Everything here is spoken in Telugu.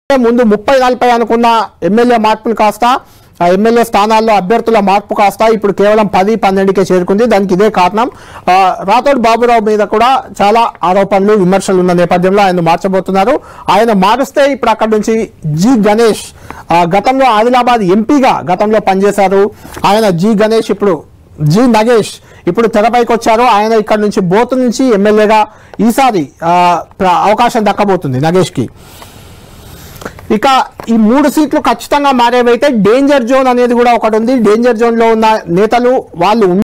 ముందు ముప్పై నలభై అనుకున్న ఎమ్మెల్యే మార్పులు కాస్త ఆ ఎమ్మెల్యే స్థానాల్లో అభ్యర్థుల మార్పు కాస్త ఇప్పుడు కేవలం పది పన్నెండుకే చేరుకుంది దానికి ఇదే కారణం ఆ, రాథోడ్ బాబురావు మీద కూడా చాలా ఆరోపణలు విమర్శలు ఉన్న నేపథ్యంలో ఆయన మార్చబోతున్నారు ఆయన మారుస్తే ఇప్పుడు అక్కడ నుంచి జి గణేష్ ఆ, గతంలో ఆదిలాబాద్ ఎంపీగా గతంలో పనిచేశారు ఆయన జి గణేష్ ఇప్పుడు జి నగేష్ ఇప్పుడు తెరపైకి వచ్చారు ఆయన ఇక్కడ నుంచి బోతు నుంచి ఎమ్మెల్యేగా ఈసారి ఆ, ప్ర- అవకాశం దక్కబోతుంది నగేష్కి ఇక ఈ మూడు సీట్లు ఖచ్చితంగా మారేవైతే డేంజర్ జోన్ అనేది కూడా ఒకటి ఉంది డేంజర్ జోన్ లో ఉన్న నేతలు వాళ్ళు